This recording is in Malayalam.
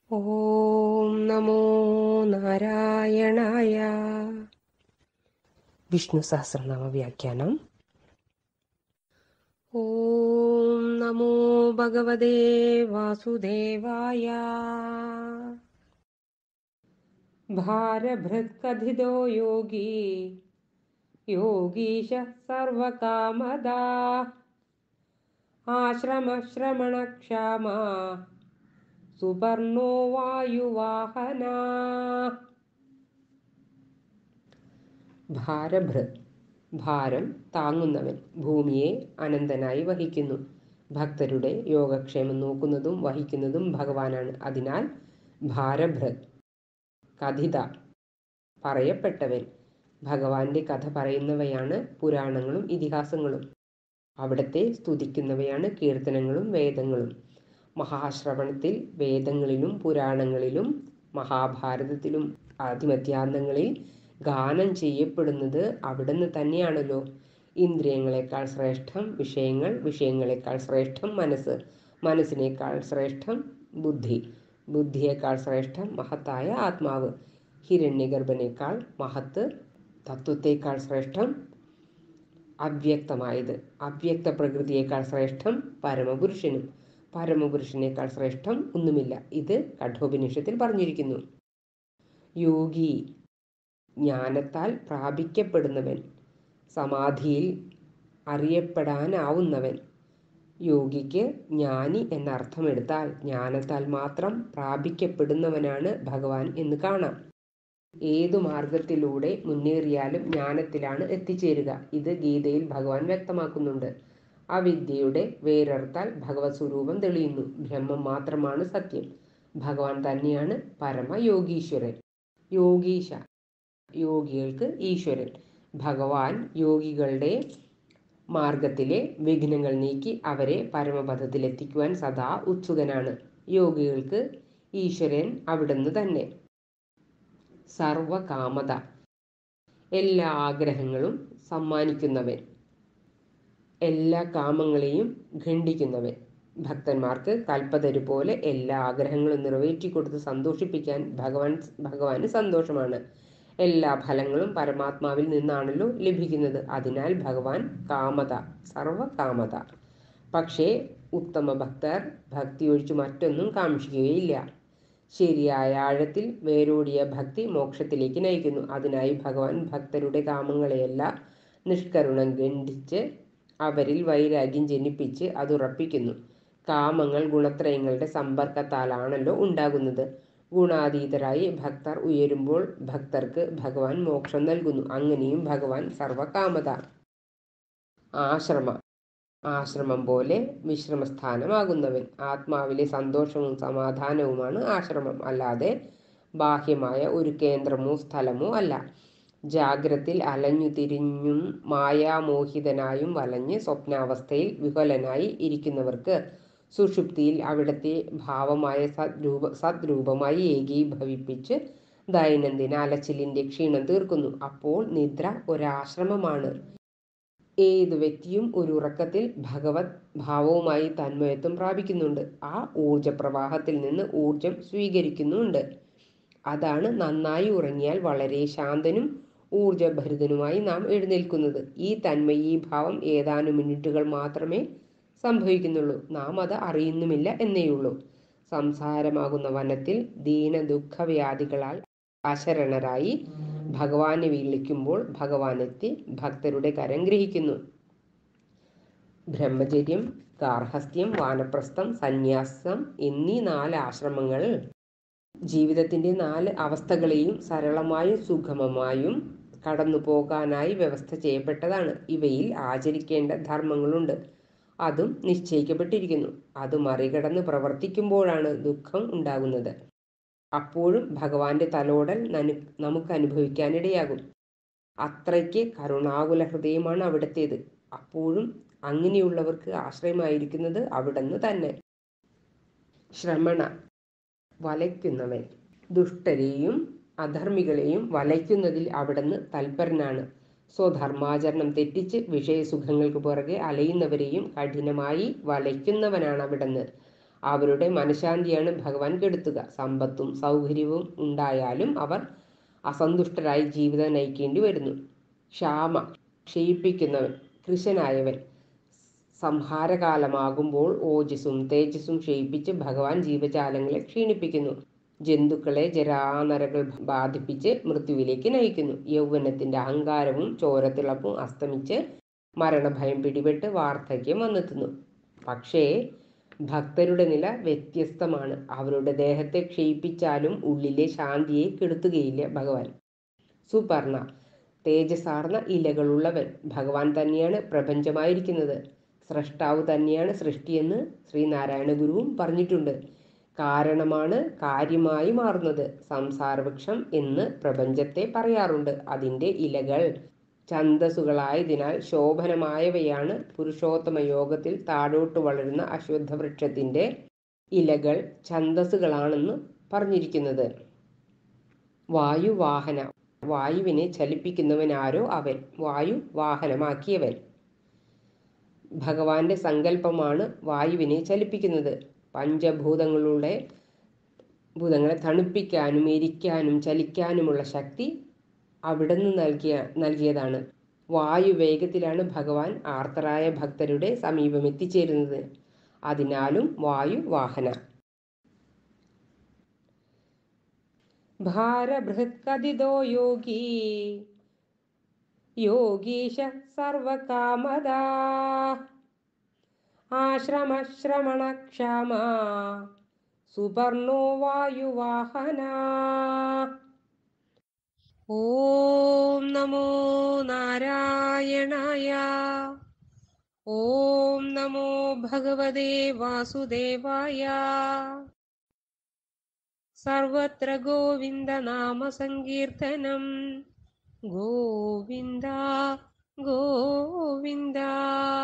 ഓം നമോ നാരായണായ വിഷ്ണു സഹസ്രനാമ വ്യാഖ്യാനം ഓം നമോ ഭഗവതേ വാസുദേവായ ഭാരഭൃത്കഥിതോ യോഗി യോഗീശ സർവകാമദാ ആശ്രമശ്രമണക്ഷാമ സുപർണോ വായുവാഹന ഭാരഭൃത് ഭാരം താങ്ങുന്നവൻ ഭൂമിയെ അനന്തനായി വഹിക്കുന്നു ഭക്തരുടെ യോഗക്ഷേമം നോക്കുന്നതും വഹിക്കുന്നതും ഭഗവാനാണ് അതിനാൽ ഭാരഭൃത് കഥിത പറയപ്പെട്ടവൻ ഭഗവാന്റെ കഥ പറയുന്നവയാണ് പുരാണങ്ങളും ഇതിഹാസങ്ങളും അവിടത്തെ സ്തുതിക്കുന്നവയാണ് കീർത്തനങ്ങളും വേദങ്ങളും മഹാശ്രവണത്തിൽ വേദങ്ങളിലും പുരാണങ്ങളിലും മഹാഭാരതത്തിലും ആദിമധ്യാന്തങ്ങളിൽ ഗാനം ചെയ്യപ്പെടുന്നത് അവിടുന്ന് തന്നെയാണല്ലോ ഇന്ദ്രിയങ്ങളെക്കാൾ ശ്രേഷ്ഠം വിഷയങ്ങൾ വിഷയങ്ങളെക്കാൾ ശ്രേഷ്ഠം മനസ്സ് മനസ്സിനേക്കാൾ ശ്രേഷ്ഠം ബുദ്ധി ബുദ്ധിയേക്കാൾ ശ്രേഷ്ഠം മഹത്തായ ആത്മാവ് ഹിരണ്യഗർഭനേക്കാൾ മഹത്ത് തത്വത്തേക്കാൾ ശ്രേഷ്ഠം അവ്യക്തമായത് അവ്യക്ത പ്രകൃതിയേക്കാൾ ശ്രേഷ്ഠം പരമപുരുഷനും പരമപുരുഷനേക്കാൾ ശ്രേഷ്ഠം ഒന്നുമില്ല ഇത് കഠോപനിഷത്തിൽ പറഞ്ഞിരിക്കുന്നു യോഗി ജ്ഞാനത്താൽ പ്രാപിക്കപ്പെടുന്നവൻ സമാധിയിൽ അറിയപ്പെടാനാവുന്നവൻ യോഗിക്ക് ജ്ഞാനി എന്ന അർത്ഥമെടുത്താൽ ജ്ഞാനത്താൽ മാത്രം പ്രാപിക്കപ്പെടുന്നവനാണ് ഭഗവാൻ എന്ന് കാണാം ഏതു മാർഗത്തിലൂടെ മുന്നേറിയാലും ജ്ഞാനത്തിലാണ് എത്തിച്ചേരുക ഇത് ഗീതയിൽ ഭഗവാൻ വ്യക്തമാക്കുന്നുണ്ട് അവിദ്യയുടെ വേരർത്താൽ ഭഗവത് സ്വരൂപം തെളിയുന്നു ബ്രഹ്മം മാത്രമാണ് സത്യം ഭഗവാൻ തന്നെയാണ് പരമയോഗീശ്വരൻ യോഗീശ യോഗികൾക്ക് ഈശ്വരൻ ഭഗവാൻ യോഗികളുടെ മാർഗത്തിലെ വിഘ്നങ്ങൾ നീക്കി അവരെ പരമപദത്തിലെത്തിക്കുവാൻ സദാ ഉത്സുകനാണ് യോഗികൾക്ക് ഈശ്വരൻ അവിടുന്ന് തന്നെ സർവകാമത എല്ലാ ആഗ്രഹങ്ങളും സമ്മാനിക്കുന്നവൻ എല്ലാ കാമങ്ങളെയും ഖണ്ഡിക്കുന്നവൻ ഭക്തന്മാർക്ക് കൽപ്പതരു പോലെ എല്ലാ ആഗ്രഹങ്ങളും നിറവേറ്റിക്കൊടുത്ത് സന്തോഷിപ്പിക്കാൻ ഭഗവാൻ ഭഗവാന് സന്തോഷമാണ് എല്ലാ ഫലങ്ങളും പരമാത്മാവിൽ നിന്നാണല്ലോ ലഭിക്കുന്നത് അതിനാൽ ഭഗവാൻ കാമത സർവകാമത പക്ഷേ ഉത്തമ ഭക്തർ ഭക്തി ഒഴിച്ച് മറ്റൊന്നും കാക്ഷിക്കുകയില്ല ശരിയായ ആഴത്തിൽ വേരോടിയ ഭക്തി മോക്ഷത്തിലേക്ക് നയിക്കുന്നു അതിനായി ഭഗവാൻ ഭക്തരുടെ കാമങ്ങളെയെല്ലാം നിഷ്കരുണം ഖണ്ഡിച്ച് അവരിൽ വൈരാഗ്യം ജനിപ്പിച്ച് അതുറപ്പിക്കുന്നു കാമങ്ങൾ ഗുണത്രയങ്ങളുടെ സമ്പർക്കത്താലാണല്ലോ ഉണ്ടാകുന്നത് ഗുണാതീതരായി ഭക്തർ ഉയരുമ്പോൾ ഭക്തർക്ക് ഭഗവാൻ മോക്ഷം നൽകുന്നു അങ്ങനെയും ഭഗവാൻ സർവകാമത ആശ്രമ ആശ്രമം പോലെ വിശ്രമസ്ഥാനമാകുന്നവൻ ആത്മാവിലെ സന്തോഷവും സമാധാനവുമാണ് ആശ്രമം അല്ലാതെ ബാഹ്യമായ ഒരു കേന്ദ്രമോ സ്ഥലമോ അല്ല ജാഗ്രത്തിൽ അലഞ്ഞു തിരിഞ്ഞും മായാമോഹിതനായും വലഞ്ഞ് സ്വപ്നാവസ്ഥയിൽ വിഹലനായി ഇരിക്കുന്നവർക്ക് സുഷുപ്തിയിൽ അവിടുത്തെ ഭാവമായ സദ്രൂപ സദ്രൂപമായി ഏകീഭവിപ്പിച്ച് ദൈനംദിന അലച്ചിലിൻ്റെ ക്ഷീണം തീർക്കുന്നു അപ്പോൾ നിദ്ര ഒരാശ്രമമാണ് ഏത് വ്യക്തിയും ഒരു ഉറക്കത്തിൽ ഭഗവത് ഭാവവുമായി തന്മയത്വം പ്രാപിക്കുന്നുണ്ട് ആ ഊർജ പ്രവാഹത്തിൽ നിന്ന് ഊർജം സ്വീകരിക്കുന്നുണ്ട് അതാണ് നന്നായി ഉറങ്ങിയാൽ വളരെ ശാന്തനും ഊർജഭരിതനുമായി നാം എഴുന്നേൽക്കുന്നത് ഈ തന്മയീഭാവം ഏതാനും മിനിറ്റുകൾ മാത്രമേ സംഭവിക്കുന്നുള്ളൂ നാം അത് അറിയുന്നുമില്ല എന്നേയുള്ളൂ സംസാരമാകുന്ന വനത്തിൽ ദീന ദുഃഖവ്യാധികളാൽ അശരണരായി ഭഗവാനെ വിളിക്കുമ്പോൾ ഭഗവാൻ എത്തി ഭക്തരുടെ കരം ഗ്രഹിക്കുന്നു ബ്രഹ്മചര്യം ഗാർഹസ്ഥ്യം വാനപ്രസ്ഥം സന്യാസം എന്നീ നാല് ആശ്രമങ്ങൾ ജീവിതത്തിൻ്റെ നാല് അവസ്ഥകളെയും സരളമായും സുഗമമായും കടന്നു പോകാനായി വ്യവസ്ഥ ചെയ്യപ്പെട്ടതാണ് ഇവയിൽ ആചരിക്കേണ്ട ധർമ്മങ്ങളുണ്ട് അതും നിശ്ചയിക്കപ്പെട്ടിരിക്കുന്നു അത് മറികടന്ന് പ്രവർത്തിക്കുമ്പോഴാണ് ദുഃഖം ഉണ്ടാകുന്നത് അപ്പോഴും ഭഗവാന്റെ തലോടൽ നനു നമുക്ക് അനുഭവിക്കാനിടയാകും അത്രയ്ക്ക് കരുണാകുല ഹൃദയമാണ് അവിടത്തേത് അപ്പോഴും അങ്ങനെയുള്ളവർക്ക് ആശ്രയമായിരിക്കുന്നത് അവിടുന്ന് തന്നെ ശ്രമണ വലയ്ക്കുന്നവൻ ദുഷ്ടരെയും അധർമ്മികളെയും വലയ്ക്കുന്നതിൽ അവിടുന്ന് തൽപരനാണ് സ്വധർമാചരണം തെറ്റിച്ച് വിഷയസുഖങ്ങൾക്ക് പുറകെ അലയുന്നവരെയും കഠിനമായി വലയ്ക്കുന്നവനാണ് അവിടുന്ന് അവരുടെ മനഃശാന്തിയാണ് ഭഗവാൻ കെടുത്തുക സമ്പത്തും സൗകര്യവും ഉണ്ടായാലും അവർ അസന്തുഷ്ടരായി ജീവിതം നയിക്കേണ്ടി വരുന്നു ക്ഷാമ ക്ഷയിപ്പിക്കുന്നവൻ കൃശനായവൻ സംഹാരകാലമാകുമ്പോൾ ഓജസ്സും തേജസ്സും ക്ഷയിപ്പിച്ച് ഭഗവാൻ ജീവജാലങ്ങളെ ക്ഷീണിപ്പിക്കുന്നു ജന്തുക്കളെ ജരാനരകൾ ബാധിപ്പിച്ച് മൃത്യുവിലേക്ക് നയിക്കുന്നു യൗവനത്തിന്റെ അഹങ്കാരവും ചോരത്തിളപ്പും അസ്തമിച്ച് മരണഭയം പിടിപെട്ട് വാർദ്ധക്യം വന്നെത്തുന്നു പക്ഷേ ഭക്തരുടെ നില വ്യത്യസ്തമാണ് അവരുടെ ദേഹത്തെ ക്ഷയിപ്പിച്ചാലും ഉള്ളിലെ ശാന്തിയെ കെടുത്തുകയില്ല ഭഗവാൻ സുപർണ തേജസാർന്ന ഇലകളുള്ളവൻ ഭഗവാൻ തന്നെയാണ് പ്രപഞ്ചമായിരിക്കുന്നത് സ്രഷ്ടാവ് തന്നെയാണ് സൃഷ്ടിയെന്ന് ശ്രീനാരായണ ഗുരുവും പറഞ്ഞിട്ടുണ്ട് കാരണമാണ് കാര്യമായി മാറുന്നത് സംസാരവൃക്ഷം എന്ന് പ്രപഞ്ചത്തെ പറയാറുണ്ട് അതിൻ്റെ ഇലകൾ ഛന്തസ്സുകളായതിനാൽ ശോഭനമായവയാണ് പുരുഷോത്തമ യോഗത്തിൽ താഴോട്ട് വളരുന്ന അശ്വത്ഥ വൃക്ഷത്തിൻ്റെ ഇലകൾ ഛന്തസ്സുകളാണെന്ന് പറഞ്ഞിരിക്കുന്നത് വായുവാഹന വായുവിനെ ചലിപ്പിക്കുന്നവനാരോ അവൻ വായു വാഹനമാക്കിയവൻ ഭഗവാന്റെ സങ്കല്പമാണ് വായുവിനെ ചലിപ്പിക്കുന്നത് പഞ്ചഭൂതങ്ങളുടെ ഭൂതങ്ങളെ തണുപ്പിക്കാനും എരിക്കാനും ചലിക്കാനുമുള്ള ശക്തി അവിടുന്ന് നൽകിയ നൽകിയതാണ് വായു വേഗത്തിലാണ് ഭഗവാൻ ആർത്തരായ ഭക്തരുടെ സമീപം എത്തിച്ചേരുന്നത് അതിനാലും വായു വാഹന ഭാരബൃഹത്കഥിതോ യോഗി യോഗീശ സർവകാമദാ ആശ്രമശ്രമണക്ഷാമ സുപർണോ വായുവാഹന ഓം നമോ നാരായണായ ഓം നമോ ഭഗവതേ വാസുദേവായ സർവത്ര ഗോവിന്ദ നാമ സങ്കീർത്തനം ഗോവിന്ദ ഗോവിന്ദ